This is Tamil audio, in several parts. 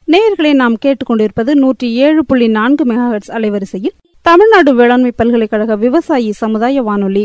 நேயர்களை நாம் கேட்டுக்கொண்டிருப்பது நூற்றி ஏழு புள்ளி நான்கு மெகாஹெட்ஸ் அலைவரிசையில் தமிழ்நாடு வேளாண்மை பல்கலைக்கழக விவசாயி சமுதாய வானொலி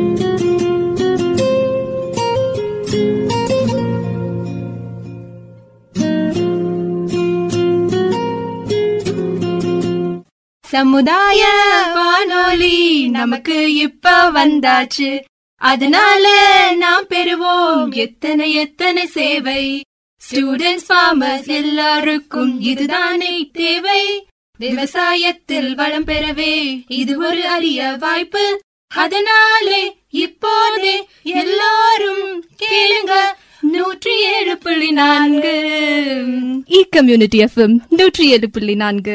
சமுதாய வானொலி நமக்கு இப்ப வந்தாச்சு அதனால நாம் பெறுவோம் எத்தனை எத்தனை சேவை ஸ்டூடெண்ட்ஸ் ஃபார்மர்ஸ் எல்லாருக்கும் இதுதானே தேவை விவசாயத்தில் வளம் பெறவே இது ஒரு அரிய வாய்ப்பு அதனாலே இப்போதே எல்லாரும் கேளுங்க நூற்றி ஏழு புள்ளி நான்கு இ கம்யூனிட்டி எஃப்எம் நூற்றி ஏழு புள்ளி நான்கு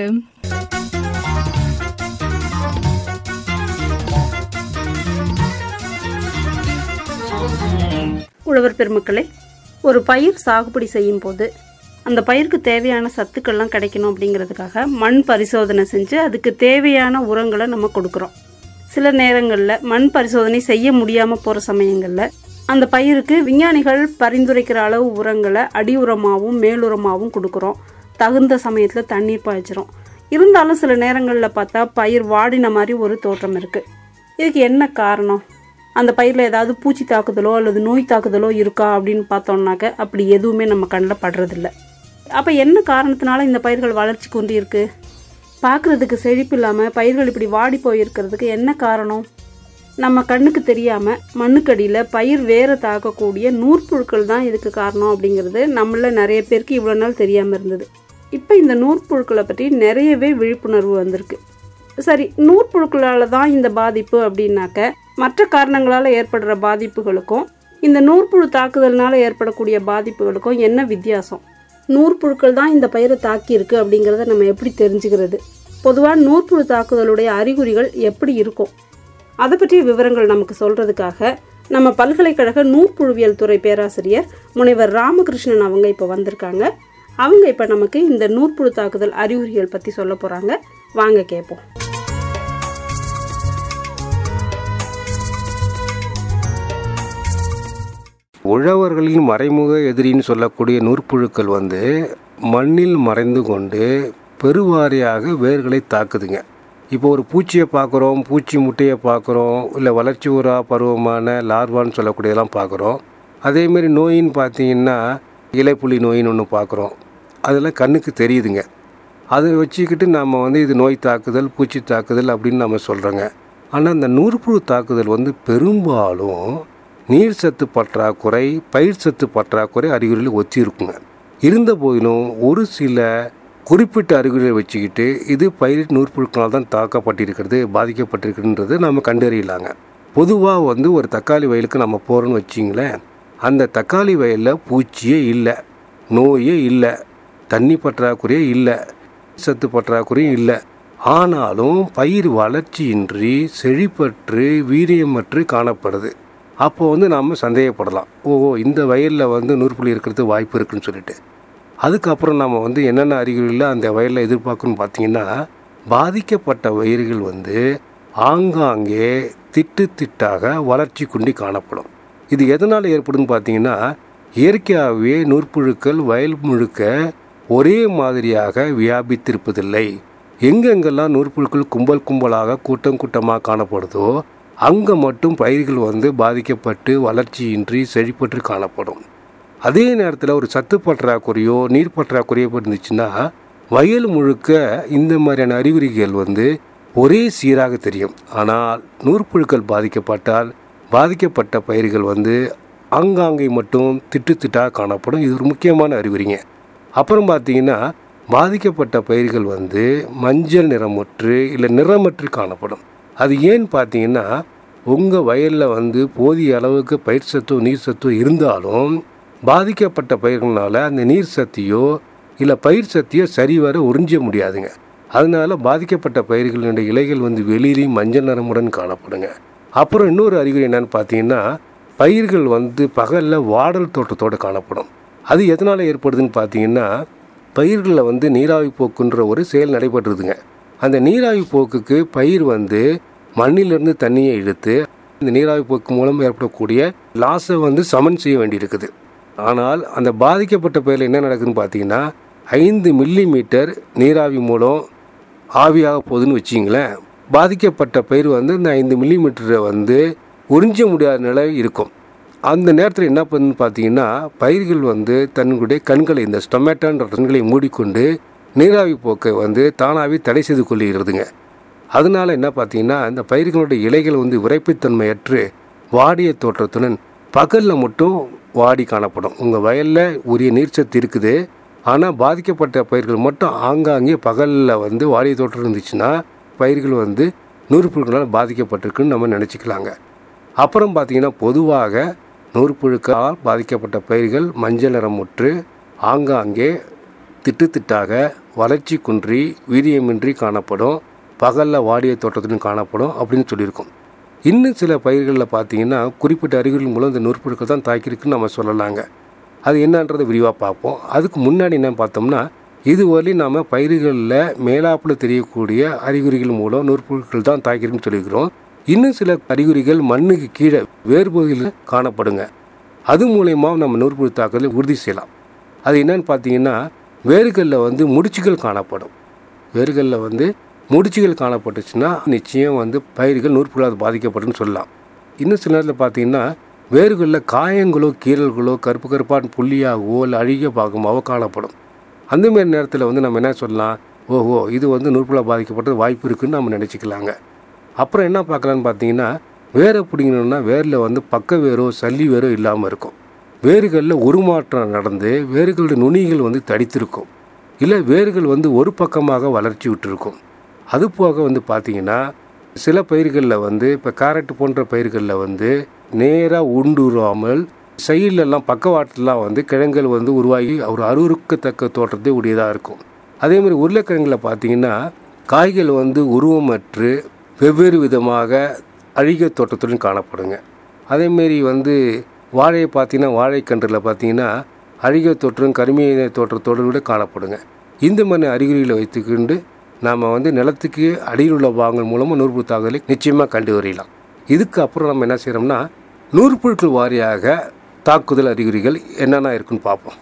உழவர் பெருமக்களே ஒரு பயிர் சாகுபடி செய்யும் போது அந்த பயிருக்கு தேவையான சத்துக்கள்லாம் கிடைக்கணும் அப்படிங்கிறதுக்காக மண் பரிசோதனை செஞ்சு அதுக்கு தேவையான உரங்களை நம்ம கொடுக்குறோம் சில நேரங்களில் மண் பரிசோதனை செய்ய முடியாமல் போகிற சமயங்களில் அந்த பயிருக்கு விஞ்ஞானிகள் பரிந்துரைக்கிற அளவு உரங்களை அடி உரமாகவும் மேலுரமாகவும் கொடுக்குறோம் தகுந்த சமயத்தில் தண்ணீர் பாய்ச்சிரும் இருந்தாலும் சில நேரங்களில் பார்த்தா பயிர் வாடின மாதிரி ஒரு தோற்றம் இருக்குது இதுக்கு என்ன காரணம் அந்த பயிரில் ஏதாவது பூச்சி தாக்குதலோ அல்லது நோய் தாக்குதலோ இருக்கா அப்படின்னு பார்த்தோம்னாக்க அப்படி எதுவுமே நம்ம கண்ணில் படுறதில்ல அப்போ என்ன காரணத்தினால இந்த பயிர்கள் வளர்ச்சி கொண்டு இருக்கு பார்க்குறதுக்கு செழிப்பு இல்லாமல் பயிர்கள் இப்படி வாடி போயிருக்கிறதுக்கு என்ன காரணம் நம்ம கண்ணுக்கு தெரியாமல் மண்ணுக்கடியில் பயிர் வேற தாக்கக்கூடிய நூற்புழுக்கள் தான் இதுக்கு காரணம் அப்படிங்கிறது நம்மள நிறைய பேருக்கு இவ்வளோ நாள் தெரியாமல் இருந்தது இப்போ இந்த நூற்புழுக்களை பற்றி நிறையவே விழிப்புணர்வு வந்திருக்கு சரி நூற்புழுக்களால் தான் இந்த பாதிப்பு அப்படின்னாக்க மற்ற காரணங்களால் ஏற்படுற பாதிப்புகளுக்கும் இந்த நூற்புழு தாக்குதல்னால ஏற்படக்கூடிய பாதிப்புகளுக்கும் என்ன வித்தியாசம் நூற்புழுக்கள் தான் இந்த பயிரை தாக்கியிருக்கு அப்படிங்கிறத நம்ம எப்படி தெரிஞ்சுக்கிறது பொதுவாக நூற்புழு தாக்குதலுடைய அறிகுறிகள் எப்படி இருக்கும் அதை பற்றிய விவரங்கள் நமக்கு சொல்கிறதுக்காக நம்ம பல்கலைக்கழக நூற்புழுவியல் துறை பேராசிரியர் முனைவர் ராமகிருஷ்ணன் அவங்க இப்போ வந்திருக்காங்க அவங்க இப்போ நமக்கு இந்த நூற்புழு தாக்குதல் அறிகுறிகள் பற்றி சொல்ல போகிறாங்க வாங்க கேட்போம் உழவர்களின் மறைமுக எதிரின்னு சொல்லக்கூடிய நூற்புழுக்கள் வந்து மண்ணில் மறைந்து கொண்டு பெருவாரியாக வேர்களை தாக்குதுங்க இப்போ ஒரு பூச்சியை பார்க்குறோம் பூச்சி முட்டையை பார்க்குறோம் இல்லை வளர்ச்சி உரா பருவமான லார்வான்னு சொல்லக்கூடியதெல்லாம் பார்க்குறோம் அதேமாரி நோயின்னு பார்த்தீங்கன்னா இலைப்புலி நோயின்னு ஒன்று பார்க்குறோம் அதெல்லாம் கண்ணுக்கு தெரியுதுங்க அதை வச்சுக்கிட்டு நம்ம வந்து இது நோய் தாக்குதல் பூச்சி தாக்குதல் அப்படின்னு நம்ம சொல்கிறோங்க ஆனால் இந்த நூற்புழு தாக்குதல் வந்து பெரும்பாலும் நீர் சத்து பற்றாக்குறை பயிர் சத்து பற்றாக்குறை அறிகுறிகள் ஒத்தி இருக்குங்க இருந்த போதிலும் ஒரு சில குறிப்பிட்ட அறிகுறிகளை வச்சுக்கிட்டு இது பயிர் நூற்புழுக்களால் தான் தாக்கப்பட்டிருக்கிறது பாதிக்கப்பட்டிருக்குன்றது நம்ம கண்டறியலாங்க பொதுவாக வந்து ஒரு தக்காளி வயலுக்கு நம்ம போகிறோன்னு வச்சிங்களேன் அந்த தக்காளி வயலில் பூச்சியே இல்லை நோயே இல்லை தண்ணி பற்றாக்குறையே இல்லை சத்து பற்றாக்குறையும் இல்லை ஆனாலும் பயிர் வளர்ச்சியின்றி செழிப்பற்று வீரியமற்று காணப்படுது அப்போ வந்து நாம் சந்தேகப்படலாம் ஓ இந்த வயலில் வந்து நூற்புள்ளி இருக்கிறது வாய்ப்பு இருக்குன்னு சொல்லிட்டு அதுக்கப்புறம் நம்ம வந்து என்னென்ன அறிகுறிகளில் அந்த வயலில் எதிர்பார்க்கணும்னு பார்த்தீங்கன்னா பாதிக்கப்பட்ட வயிறுகள் வந்து ஆங்காங்கே திட்டு திட்டாக வளர்ச்சி குண்டி காணப்படும் இது எதனால் ஏற்படுதுன்னு பார்த்தீங்கன்னா இயற்கையாகவே நூற்புழுக்கள் வயல் முழுக்க ஒரே மாதிரியாக வியாபித்திருப்பதில்லை எங்கெங்கெல்லாம் நூற்புழுக்கள் கும்பல் கும்பலாக கூட்டம் கூட்டமாக காணப்படுதோ அங்கே மட்டும் பயிர்கள் வந்து பாதிக்கப்பட்டு வளர்ச்சியின்றி செழிப்பற்று காணப்படும் அதே நேரத்தில் ஒரு சத்து பற்றாக்குறையோ நீர் பற்றாக்குறையோ இருந்துச்சுன்னா வயல் முழுக்க இந்த மாதிரியான அறிகுறிகள் வந்து ஒரே சீராக தெரியும் ஆனால் நூற்புழுக்கள் பாதிக்கப்பட்டால் பாதிக்கப்பட்ட பயிர்கள் வந்து ஆங்காங்கே மட்டும் திட்டு திட்டாக காணப்படும் இது ஒரு முக்கியமான அறிகுறிங்க அப்புறம் பார்த்தீங்கன்னா பாதிக்கப்பட்ட பயிர்கள் வந்து மஞ்சள் நிறமுற்று இல்லை நிறமற்று காணப்படும் அது ஏன்னு பார்த்தீங்கன்னா உங்கள் வயலில் வந்து போதிய அளவுக்கு பயிர் சத்தோ நீர் சத்தோ இருந்தாலும் பாதிக்கப்பட்ட பயிர்களால் அந்த நீர் சக்தியோ இல்லை பயிர் சக்தியோ சரிவர உறிஞ்ச முடியாதுங்க அதனால பாதிக்கப்பட்ட பயிர்களினுடைய இலைகள் வந்து வெளியிலையும் மஞ்சள் நிறமுடன் காணப்படுங்க அப்புறம் இன்னொரு அறிகுறி என்னன்னு பார்த்தீங்கன்னா பயிர்கள் வந்து பகலில் வாடல் தோட்டத்தோடு காணப்படும் அது எதனால் ஏற்படுதுன்னு பார்த்தீங்கன்னா பயிர்களில் வந்து நீராவி போக்குன்ற ஒரு செயல் நடைபெற்றுதுங்க அந்த நீராவி போக்குக்கு பயிர் வந்து மண்ணிலிருந்து தண்ணியை இழுத்து இந்த நீராவி போக்கு மூலம் ஏற்படக்கூடிய லாஸை வந்து சமன் செய்ய வேண்டியிருக்குது ஆனால் அந்த பாதிக்கப்பட்ட பயிரில் என்ன நடக்குதுன்னு பார்த்தீங்கன்னா ஐந்து மில்லி மீட்டர் நீராவி மூலம் ஆவியாக போகுதுன்னு வச்சிங்களேன் பாதிக்கப்பட்ட பயிர் வந்து இந்த ஐந்து மில்லி மீட்டரை வந்து உறிஞ்ச முடியாத நிலை இருக்கும் அந்த நேரத்தில் என்ன பண்ணுன்னு பார்த்தீங்கன்னா பயிர்கள் வந்து தன்னுடைய கண்களை இந்த ஸ்டொமேட்டோன்ற கண்களை மூடிக்கொண்டு நீராவி போக்கை வந்து தானாகவே தடை செய்து கொள்கிறதுங்க அதனால என்ன பார்த்தீங்கன்னா இந்த பயிர்களுடைய இலைகள் வந்து விரைப்புத்தன்மையற்று வாடிய தோற்றத்துடன் பகலில் மட்டும் வாடி காணப்படும் உங்கள் வயலில் உரிய நீர்ச்சத்து இருக்குது ஆனால் பாதிக்கப்பட்ட பயிர்கள் மட்டும் ஆங்காங்கே பகலில் வந்து வாடிய தோற்றம் இருந்துச்சுன்னா பயிர்கள் வந்து நூறுப்புழுக்களால் பாதிக்கப்பட்டிருக்குன்னு நம்ம நினச்சிக்கலாங்க அப்புறம் பார்த்தீங்கன்னா பொதுவாக நூறுப்புழுக்களால் பாதிக்கப்பட்ட பயிர்கள் மஞ்சள் நிறமுற்று ஆங்காங்கே திட்டு திட்டாக வளர்ச்சி குன்றி வீரியமின்றி காணப்படும் பகலில் வாடிய தோட்டத்துடன் காணப்படும் அப்படின்னு சொல்லியிருக்கோம் இன்னும் சில பயிர்களில் பார்த்தீங்கன்னா குறிப்பிட்ட அறிகுறிகள் மூலம் இந்த நூற்புழுக்கள் தான் தாக்கியிருக்குன்னு நம்ம சொல்லலாங்க அது என்னன்றதை விரிவாக பார்ப்போம் அதுக்கு முன்னாடி என்ன பார்த்தோம்னா இதுவரை நாம் பயிர்களில் மேலாப்பில் தெரியக்கூடிய அறிகுறிகள் மூலம் நூற்புழுக்கள் தான் தாக்கியிருக்குன்னு சொல்லியிருக்கிறோம் இன்னும் சில அறிகுறிகள் மண்ணுக்கு கீழே வேறு பகுதியில் காணப்படுங்க அது மூலயமா நம்ம நூற்புழு தாக்குதலை உறுதி செய்யலாம் அது என்னன்னு பார்த்தீங்கன்னா வேர்களில் வந்து முடிச்சுகள் காணப்படும் வேர்களில் வந்து முடிச்சுகள் காணப்பட்டுச்சுன்னா நிச்சயம் வந்து பயிர்கள் நூற்புழாது பாதிக்கப்படுன்னு சொல்லலாம் இன்னும் சில நேரத்தில் பார்த்தீங்கன்னா வேர்களில் காயங்களோ கீறல்களோ கருப்பு கருப்பான புள்ளியாகவோ இல்லை அழுகிய பாகமாகவோ காணப்படும் அந்த மாதிரி நேரத்தில் வந்து நம்ம என்ன சொல்லலாம் ஓஹோ இது வந்து நூற்புழா பாதிக்கப்பட்டது வாய்ப்பு இருக்குன்னு நம்ம நினச்சிக்கலாங்க அப்புறம் என்ன பார்க்கலான்னு பார்த்தீங்கன்னா வேரை பிடிங்கணும்னா வேரில் வந்து பக்க வேரோ சல்லி வேரோ இல்லாமல் இருக்கும் வேர்களில் உருமாற்றம் நடந்து வேர்களுடைய நுனிகள் வந்து தடித்திருக்கும் இல்லை வேர்கள் வந்து ஒரு பக்கமாக வளர்ச்சி விட்டுருக்கும் அது போக வந்து பார்த்தீங்கன்னா சில பயிர்களில் வந்து இப்போ கேரட் போன்ற பயிர்களில் வந்து நேராக உண்டுறாமல் சைட்லெல்லாம் பக்கவாட்டிலாம் வந்து கிழங்குகள் வந்து உருவாகி ஒரு அருவருக்கத்தக்க தோற்றத்தை உடையதாக இருக்கும் அதே மாதிரி உருளைக்கிழங்கில் பார்த்தீங்கன்னா காய்கள் வந்து உருவமற்று வெவ்வேறு விதமாக அழுகிய தோற்றத்துடன் காணப்படுங்க அதேமாரி வந்து வாழையை பார்த்தீங்கன்னா வாழைக்கன்றில் பார்த்தீங்கன்னா அழுகிய தோற்றம் கருமைய தோற்றத்தோடு கூட காணப்படுங்க இந்த மாதிரி அறிகுறிகளை வைத்துக்கொண்டு நாம் வந்து நிலத்துக்கு அடியில் உள்ள பாகங்கள் மூலமாக நூற்புழு தாக்குதலை நிச்சயமாக கண்டு வரையலாம் இதுக்கு அப்புறம் நம்ம என்ன செய்கிறோம்னா நூற்புழுக்கள் வாரியாக தாக்குதல் அறிகுறிகள் என்னென்ன இருக்குன்னு பார்ப்போம்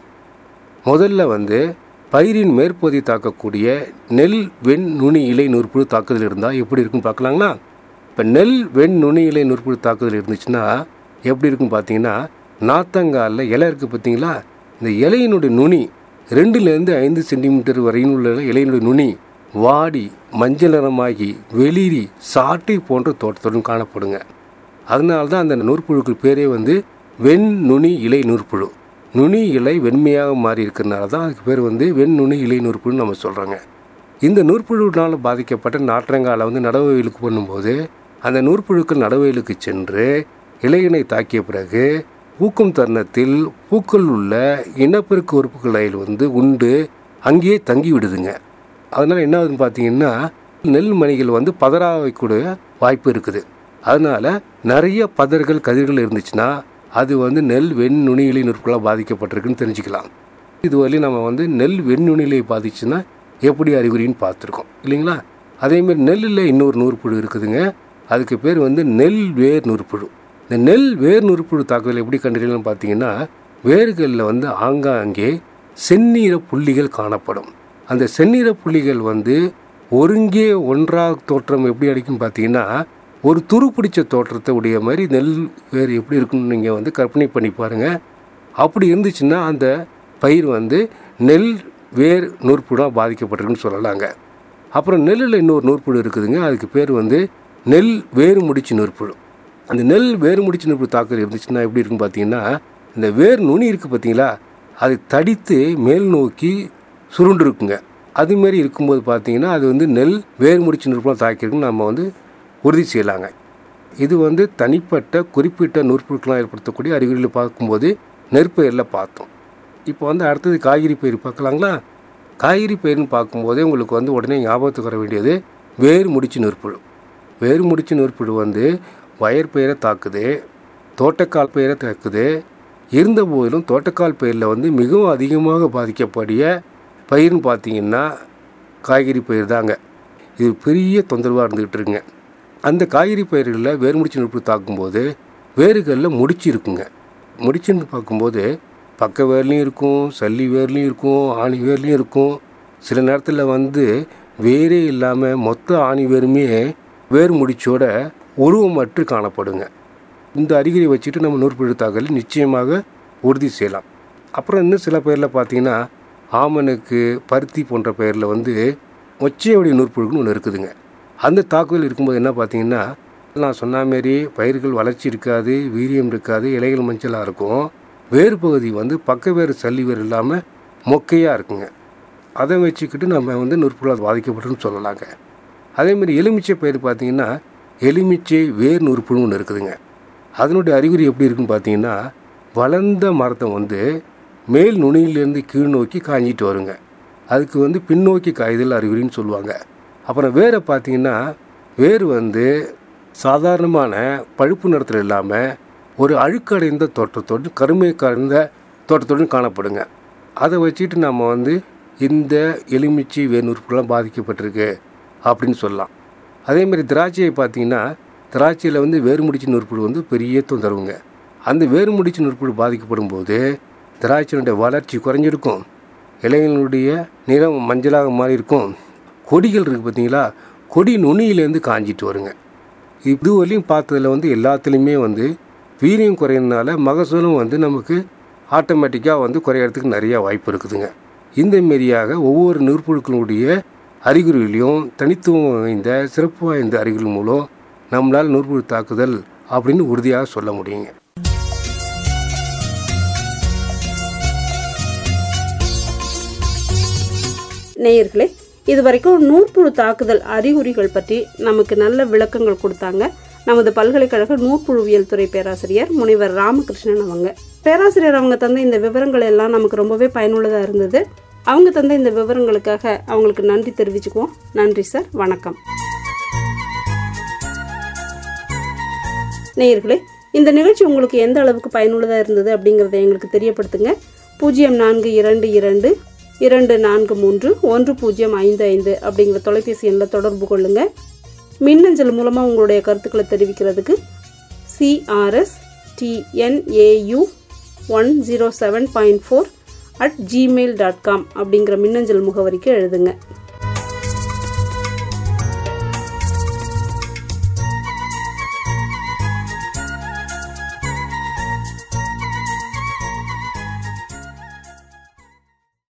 முதல்ல வந்து பயிரின் மேற்பகுதி தாக்கக்கூடிய நெல் வெண் நுனி இலை நூற்புழு தாக்குதல் இருந்தால் எப்படி இருக்குன்னு பார்க்கலாங்களா இப்போ நெல் வெண் நுனி இலை நூற்புழு தாக்குதல் இருந்துச்சுன்னா எப்படி இருக்குன்னு பார்த்தீங்கன்னா நாத்தங்காலில் இலை இருக்குது பார்த்தீங்களா இந்த இலையினுடைய நுனி ரெண்டுலேருந்து ஐந்து சென்டிமீட்டர் வரையும் உள்ள இலையினுடைய நுனி வாடி மஞ்சள் நிறமாகி வெளிரி சாட்டை போன்ற தோட்டத்துடன் காணப்படுங்க அதனால தான் அந்த நூற்புழுக்கள் பேரே வந்து வெண் நுனி இலை நூற்புழு நுனி இலை வெண்மையாக மாறி இருக்கிறனால தான் அதுக்கு பேர் வந்து வெண் நுனி இலை நூற்புழுன்னு நம்ம சொல்கிறோங்க இந்த நூற்புழுவினால் பாதிக்கப்பட்ட நாற்றங்காலை வந்து நடவயலுக்கு பண்ணும்போது அந்த நூற்புழுக்கள் நடவயலுக்கு சென்று இலையினை தாக்கிய பிறகு பூக்கும் தருணத்தில் பூக்கள் உள்ள இனப்பெருக்க உறுப்புகளில் வந்து உண்டு அங்கேயே தங்கி விடுதுங்க அதனால் என்ன ஆகுதுன்னு பார்த்தீங்கன்னா நெல் மணிகள் வந்து பதறா வைக்கக்கூடிய வாய்ப்பு இருக்குது அதனால் நிறைய பதர்கள் கதிர்கள் இருந்துச்சுன்னா அது வந்து நெல் வெண் நுனியிலை நுட்பங்களாக பாதிக்கப்பட்டிருக்குன்னு தெரிஞ்சுக்கலாம் இதுவரையும் நம்ம வந்து நெல் வெண் நுனியிலை பாதிச்சுன்னா எப்படி அறிகுறின்னு பார்த்துருக்கோம் இல்லைங்களா அதேமாரி நெல்லில் இன்னொரு நூற்புழு இருக்குதுங்க அதுக்கு பேர் வந்து நெல் வேர் நூற்புழு இந்த நெல் வேர் நூற்புழு தாக்குதல் எப்படி கண்டறியலாம்னு பார்த்தீங்கன்னா வேர்களில் வந்து ஆங்காங்கே செந்நீர புள்ளிகள் காணப்படும் அந்த செந்நிற புள்ளிகள் வந்து ஒருங்கே ஒன்றாக தோற்றம் எப்படி அடிக்குன்னு பார்த்தீங்கன்னா ஒரு துரு பிடிச்ச தோற்றத்தை உடைய மாதிரி நெல் வேறு எப்படி இருக்குன்னு நீங்கள் வந்து கற்பனை பண்ணி பாருங்கள் அப்படி இருந்துச்சுன்னா அந்த பயிர் வந்து நெல் வேர் நூற்புடாக பாதிக்கப்பட்டிருக்குன்னு சொல்லலாங்க அப்புறம் நெல்லில் இன்னொரு நூற்புழு இருக்குதுங்க அதுக்கு பேர் வந்து நெல் வேறு முடிச்சு நூற்புழு அந்த நெல் வேறு முடிச்சு நூற்புழு தாக்குதல் இருந்துச்சுன்னா எப்படி இருக்குன்னு பார்த்தீங்கன்னா இந்த வேர் நுனி இருக்குது பார்த்தீங்களா அது தடித்து மேல் நோக்கி சுருண்டு இருக்குங்க அதுமாரி இருக்கும்போது பார்த்தீங்கன்னா அது வந்து நெல் வேர் முடிச்சு நூற்புழு தாக்கியிருக்குன்னு நம்ம வந்து உறுதி செய்யலாங்க இது வந்து தனிப்பட்ட குறிப்பிட்ட நூற்புழுக்கெலாம் ஏற்படுத்தக்கூடிய அறிகுறிகளை பார்க்கும்போது நெற்பயிரில் பார்த்தோம் இப்போ வந்து அடுத்தது காய்கறி பயிர் பார்க்கலாங்களா காய்கறி பயிர்னு பார்க்கும்போதே உங்களுக்கு வந்து உடனே ஞாபகத்துக்கு வர வேண்டியது வேர் முடிச்சு நெற்புழு வேர் முடிச்சு நெற்புழு வந்து வயற் பயிரை தாக்குது தோட்டக்கால் பயிரை தாக்குது இருந்த போதிலும் தோட்டக்கால் பயிரில் வந்து மிகவும் அதிகமாக பாதிக்கக்கூடிய பயிர்னு பார்த்தீங்கன்னா காய்கறி பயிர் தாங்க இது பெரிய தொந்தரவாக இருந்துகிட்டு இருக்குங்க அந்த காய்கறி பயிர்களில் வேர் முடிச்சு நெற்புழு தாக்கும்போது வேர்களில் முடிச்சு இருக்குங்க முடிச்சுன்னு பார்க்கும்போது பக்க வேர்லையும் இருக்கும் சல்லி வேர்லையும் இருக்கும் ஆணி வேர்லையும் இருக்கும் சில நேரத்தில் வந்து வேரே இல்லாமல் மொத்த ஆணி வேருமே வேர் முடிச்சோட உருவமற்று காணப்படுங்க இந்த அறிகுறி வச்சுட்டு நம்ம நூற்புழு தாக்கல் நிச்சயமாக உறுதி செய்யலாம் அப்புறம் இன்னும் சில பேரில் பார்த்தீங்கன்னா ஆமனுக்கு பருத்தி போன்ற பெயரில் வந்து ஒச்சையவடி நூற்புழுக்குன்னு ஒன்று இருக்குதுங்க அந்த தாக்குதல் இருக்கும்போது என்ன பார்த்தீங்கன்னா நான் சொன்ன மாரி பயிர்கள் வளர்ச்சி இருக்காது வீரியம் இருக்காது இலைகள் மஞ்சளாக இருக்கும் வேறு பகுதி வந்து பக்க வேறு சல்லி வேறு இல்லாமல் மொக்கையாக இருக்குங்க அதை வச்சுக்கிட்டு நம்ம வந்து நூற்புழால் பாதிக்கப்பட்டுன்னு சொல்லலாங்க அதேமாதிரி எலுமிச்சை பயிர் பார்த்தீங்கன்னா எலுமிச்சை வேர் நூற்புழு ஒன்று இருக்குதுங்க அதனுடைய அறிகுறி எப்படி இருக்குன்னு பார்த்தீங்கன்னா வளர்ந்த மரத்தை வந்து மேல் நுனியிலேருந்து கீழ் நோக்கி காஞ்சிட்டு வருங்க அதுக்கு வந்து பின்னோக்கி காய்தல் அறிகுறின்னு சொல்லுவாங்க அப்புறம் வேரை பார்த்தீங்கன்னா வேர் வந்து சாதாரணமான பழுப்பு நிறத்தில் இல்லாமல் ஒரு அழுக்கடைந்த தோற்றத்தோடு கருமை கலந்த தோற்றத்தோடு காணப்படுங்க அதை வச்சுட்டு நம்ம வந்து இந்த எலுமிச்சை வேநூறுப்புலாம் பாதிக்கப்பட்டிருக்கு அப்படின்னு சொல்லலாம் அதே மாதிரி திராட்சையை பார்த்தீங்கன்னா திராட்சையில் வந்து வேறு முடிச்சு நூற்புழு வந்து பெரிய தொந்தரவுங்க அந்த வேறு முடிச்சு நூற்புழு பாதிக்கப்படும் போது திராட்சையினுடைய வளர்ச்சி குறைஞ்சிருக்கும் இலைகளுடைய நிறம் மஞ்சளாக மாறி இருக்கும் கொடிகள் இருக்குது பார்த்தீங்களா கொடி நுனியிலேருந்து காஞ்சிட்டு வருங்க இதுவரையும் பார்த்ததில் வந்து எல்லாத்துலேயுமே வந்து வீரியம் குறையிறதுனால மகசூலும் வந்து நமக்கு ஆட்டோமேட்டிக்காக வந்து குறையறதுக்கு நிறையா வாய்ப்பு இருக்குதுங்க இந்த மாரியாக ஒவ்வொரு நூற்புழுக்களுடைய அறிகுறிகளையும் தனித்துவம் வாய்ந்த சிறப்பு வாய்ந்த அறிகுறி மூலம் நம்மளால் நூற்புழு தாக்குதல் அப்படின்னு உறுதியாக சொல்ல முடியுங்க நேயர்களே இது வரைக்கும் நூற்புழு தாக்குதல் அறிகுறிகள் பற்றி நமக்கு நல்ல விளக்கங்கள் கொடுத்தாங்க நமது பல்கலைக்கழக நூற்புழுவியல் துறை பேராசிரியர் முனைவர் ராமகிருஷ்ணன் அவங்க பேராசிரியர் அவங்க தந்த இந்த விவரங்கள் எல்லாம் நமக்கு ரொம்பவே பயனுள்ளதாக இருந்தது அவங்க தந்த இந்த விவரங்களுக்காக அவங்களுக்கு நன்றி தெரிவிச்சுக்குவோம் நன்றி சார் வணக்கம் நேயர்களே இந்த நிகழ்ச்சி உங்களுக்கு எந்த அளவுக்கு பயனுள்ளதாக இருந்தது அப்படிங்கிறத எங்களுக்கு தெரியப்படுத்துங்க பூஜ்ஜியம் நான்கு இரண்டு இரண்டு இரண்டு நான்கு மூன்று ஒன்று பூஜ்ஜியம் ஐந்து ஐந்து அப்படிங்கிற தொலைபேசி எண்ணில் தொடர்பு கொள்ளுங்க மின்னஞ்சல் மூலமாக உங்களுடைய கருத்துக்களை தெரிவிக்கிறதுக்கு CRS TNAU one zero seven point four at Gmail dot com அப்படிங்கிற மின்னஞ்சல் முகவரிக்கு எழுதுங்க